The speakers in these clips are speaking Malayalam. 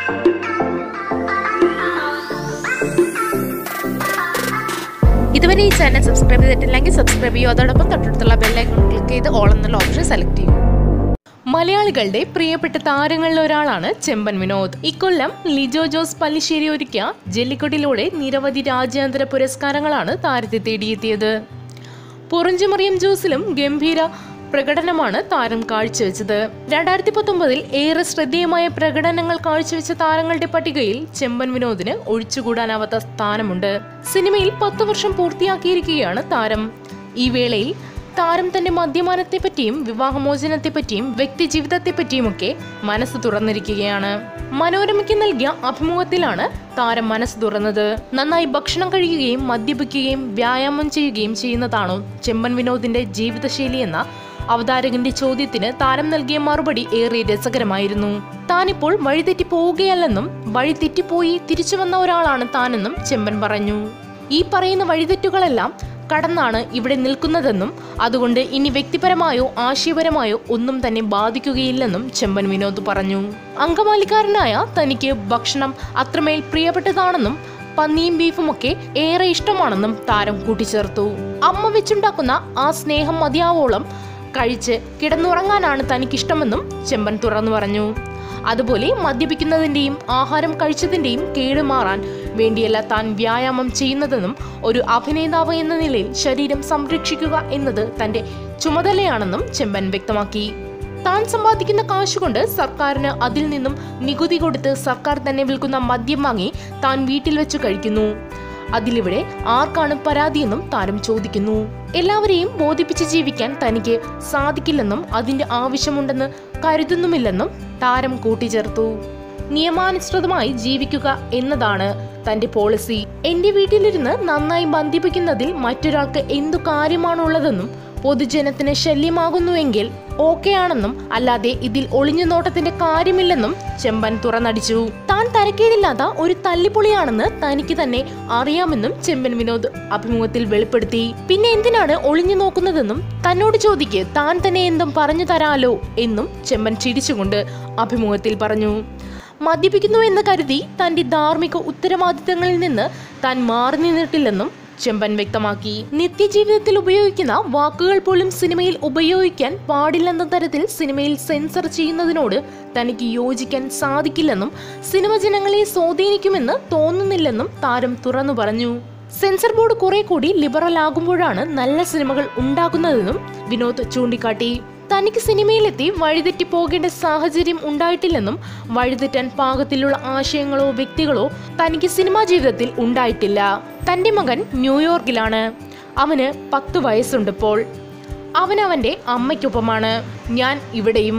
ഇതുവരെ ഈ ചാനൽ സബ്സ്ക്രൈബ് ചെയ്തിട്ടില്ലെങ്കിൽ സബ്സ്ക്രൈബ് ചെയ്യൂ അതോടൊപ്പം തൊട്ടടുത്തുള്ള ബെല്ലൈക്കൺ ക്ലിക്ക് ചെയ്ത് ഓൾ എന്നുള്ള ഓപ്ഷൻ സെലക്ട് ചെയ്യൂ മലയാളികളുടെ പ്രിയപ്പെട്ട താരങ്ങളിൽ ഒരാളാണ് ചെമ്പൻ വിനോദ് ഇക്കൊല്ലം ലിജോ ജോസ് പല്ലിശ്ശേരി ഒരുക്കിയ ജല്ലിക്കൊട്ടിലൂടെ നിരവധി രാജ്യാന്തര പുരസ്കാരങ്ങളാണ് താരത്തെ തേടിയെത്തിയത് പൊറിഞ്ചുമറിയം ജ്യൂസിലും ഗംഭീര പ്രകടനമാണ് താരം കാഴ്ചവെച്ചത് രണ്ടായിരത്തി പത്തൊമ്പതിൽ ഏറെ ശ്രദ്ധേയമായ പ്രകടനങ്ങൾ കാഴ്ചവെച്ച താരങ്ങളുടെ പട്ടികയിൽ ചെമ്പൻ വിനോദിന് ഒഴിച്ചുകൂടാനാവാത്ത സ്ഥാനമുണ്ട് സിനിമയിൽ പത്തു വർഷം പൂർത്തിയാക്കിയിരിക്കുകയാണ് താരം ഈ വേളയിൽ താരം തന്റെ മദ്യപാനത്തെപ്പറ്റിയും വിവാഹമോചനത്തെപ്പറ്റിയും വ്യക്തി ജീവിതത്തെപ്പറ്റിയുമൊക്കെ മനസ്സ് തുറന്നിരിക്കുകയാണ് മനോരമയ്ക്ക് നൽകിയ അഭിമുഖത്തിലാണ് താരം മനസ്സ് തുറന്നത് നന്നായി ഭക്ഷണം കഴിക്കുകയും മദ്യപിക്കുകയും വ്യായാമം ചെയ്യുകയും ചെയ്യുന്നതാണോ ചെമ്പൻ വിനോദിന്റെ ജീവിതശൈലി എന്ന അവതാരകന്റെ ചോദ്യത്തിന് താരം നൽകിയ മറുപടി ഏറെ രസകരമായിരുന്നു താനിപ്പോൾ വഴിതെറ്റി പോവുകയല്ലെന്നും വഴി തെറ്റിപ്പോയി തിരിച്ചു വന്ന ഒരാളാണ് താനെന്നും ചെമ്പൻ പറഞ്ഞു ഈ പറയുന്ന വഴിതെറ്റുകളെല്ലാം കടന്നാണ് ഇവിടെ നിൽക്കുന്നതെന്നും അതുകൊണ്ട് ഇനി വ്യക്തിപരമായോ ആശയപരമായോ ഒന്നും തന്നെ ബാധിക്കുകയില്ലെന്നും ചെമ്പൻ വിനോദ് പറഞ്ഞു അങ്കമാലിക്കാരനായ തനിക്ക് ഭക്ഷണം അത്രമേൽ പ്രിയപ്പെട്ടതാണെന്നും പന്നിയും ബീഫുമൊക്കെ ഏറെ ഇഷ്ടമാണെന്നും താരം കൂട്ടിച്ചേർത്തു അമ്മ വെച്ചുണ്ടാക്കുന്ന ആ സ്നേഹം മതിയാവോളം കഴിച്ച് കിടന്നുറങ്ങാനാണ് തനിക്കിഷ്ടമെന്നും ചെമ്പൻ തുറന്നു പറഞ്ഞു അതുപോലെ മദ്യപിക്കുന്നതിന്റെയും ആഹാരം കഴിച്ചതിന്റെയും കേടുമാറാൻ വേണ്ടിയല്ല താൻ വ്യായാമം ചെയ്യുന്നതെന്നും ഒരു അഭിനേതാവ് എന്ന നിലയിൽ ശരീരം സംരക്ഷിക്കുക എന്നത് തന്റെ ചുമതലയാണെന്നും ചെമ്പൻ വ്യക്തമാക്കി താൻ സമ്പാദിക്കുന്ന കാശുകൊണ്ട് സർക്കാരിന് അതിൽ നിന്നും നികുതി കൊടുത്ത് സർക്കാർ തന്നെ വിൽക്കുന്ന മദ്യം വാങ്ങി താൻ വീട്ടിൽ വെച്ച് കഴിക്കുന്നു അതിലിവിടെ ആർക്കാണ് പരാതിയെന്നും താരം ചോദിക്കുന്നു എല്ലാവരെയും ബോധിപ്പിച്ച് ജീവിക്കാൻ തനിക്ക് സാധിക്കില്ലെന്നും അതിന്റെ ആവശ്യമുണ്ടെന്ന് കരുതുന്നുമില്ലെന്നും താരം കൂട്ടിച്ചേർത്തു നിയമാനുസൃതമായി ജീവിക്കുക എന്നതാണ് തന്റെ പോളിസി എന്റെ വീട്ടിലിരുന്ന് നന്നായി ബന്ധിപ്പിക്കുന്നതിൽ മറ്റൊരാൾക്ക് എന്തു കാര്യമാണുള്ളതെന്നും പൊതുജനത്തിന് ശല്യമാകുന്നുവെങ്കിൽ ഓക്കെ ആണെന്നും അല്ലാതെ ഇതിൽ ഒളിഞ്ഞു നോട്ടത്തിന്റെ കാര്യമില്ലെന്നും ചെമ്പൻ തുറന്നടിച്ചു താൻ തരക്കേടില്ലാത്ത ഒരു തല്ലിപ്പൊളിയാണെന്ന് തനിക്ക് തന്നെ അറിയാമെന്നും ചെമ്പൻ വിനോദ് അഭിമുഖത്തിൽ വെളിപ്പെടുത്തി പിന്നെ എന്തിനാണ് ഒളിഞ്ഞു നോക്കുന്നതെന്നും തന്നോട് ചോദിക്ക് താൻ തന്നെ എന്തും പറഞ്ഞു തരാലോ എന്നും ചെമ്പൻ ചിരിച്ചുകൊണ്ട് അഭിമുഖത്തിൽ പറഞ്ഞു മദ്യപിക്കുന്നു എന്ന് കരുതി തന്റെ ധാർമ്മിക ഉത്തരവാദിത്തങ്ങളിൽ നിന്ന് താൻ മാറി നിന്നിട്ടില്ലെന്നും ചെമ്പൻ വ്യക്തമാക്കി നിത്യജീവിതത്തിൽ ഉപയോഗിക്കുന്ന വാക്കുകൾ പോലും സിനിമയിൽ ഉപയോഗിക്കാൻ പാടില്ലെന്ന തരത്തിൽ സിനിമയിൽ സെൻസർ ചെയ്യുന്നതിനോട് തനിക്ക് യോജിക്കാൻ സാധിക്കില്ലെന്നും സിനിമ ജനങ്ങളെ സ്വാധീനിക്കുമെന്ന് തോന്നുന്നില്ലെന്നും താരം തുറന്നു പറഞ്ഞു സെൻസർ ബോർഡ് കുറെ കൂടി ലിബറൽ ആകുമ്പോഴാണ് നല്ല സിനിമകൾ ഉണ്ടാകുന്നതെന്നും വിനോദ് ചൂണ്ടിക്കാട്ടി തനിക്ക് സിനിമയിലെത്തി വഴിതെറ്റി പോകേണ്ട സാഹചര്യം ഉണ്ടായിട്ടില്ലെന്നും വഴിതെറ്റാൻ പാകത്തിലുള്ള ആശയങ്ങളോ വ്യക്തികളോ തനിക്ക് സിനിമാ ജീവിതത്തിൽ ഉണ്ടായിട്ടില്ല തന്റെ മകൻ ന്യൂയോർക്കിലാണ് അവന് പത്ത് വയസ്സുണ്ടിപ്പോൾ അവൻ അവൻ്റെ അമ്മയ്ക്കൊപ്പമാണ് ഞാൻ ഇവിടെയും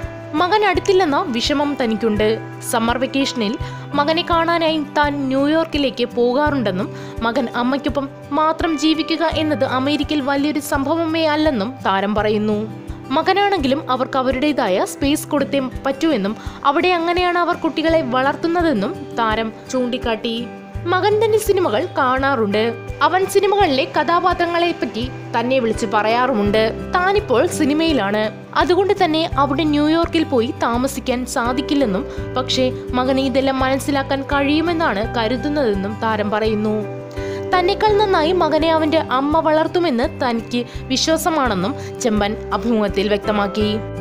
മകൻ അടുത്തില്ലെന്ന വിഷമം തനിക്കുണ്ട് സമ്മർ വെക്കേഷനിൽ മകനെ കാണാനായി താൻ ന്യൂയോർക്കിലേക്ക് പോകാറുണ്ടെന്നും മകൻ അമ്മയ്ക്കൊപ്പം മാത്രം ജീവിക്കുക എന്നത് അമേരിക്കയിൽ വലിയൊരു സംഭവമേ അല്ലെന്നും താരം പറയുന്നു മകനാണെങ്കിലും അവർക്ക് അവരുടേതായ സ്പേസ് കൊടുത്തേ പറ്റൂവെന്നും അവിടെ അങ്ങനെയാണ് അവർ കുട്ടികളെ വളർത്തുന്നതെന്നും താരം ചൂണ്ടിക്കാട്ടി മകൻ തന്നെ സിനിമകൾ കാണാറുണ്ട് അവൻ സിനിമകളിലെ കഥാപാത്രങ്ങളെ പറ്റി തന്നെ വിളിച്ച് പറയാറുമുണ്ട് താനിപ്പോൾ സിനിമയിലാണ് അതുകൊണ്ട് തന്നെ അവിടെ ന്യൂയോർക്കിൽ പോയി താമസിക്കാൻ സാധിക്കില്ലെന്നും പക്ഷേ മകനെ ഇതെല്ലാം മനസ്സിലാക്കാൻ കഴിയുമെന്നാണ് കരുതുന്നതെന്നും താരം പറയുന്നു തന്നെക്കാൾ നന്നായി മകനെ അവന്റെ അമ്മ വളർത്തുമെന്ന് തനിക്ക് വിശ്വാസമാണെന്നും ചെമ്പൻ അഭിമുഖത്തിൽ വ്യക്തമാക്കി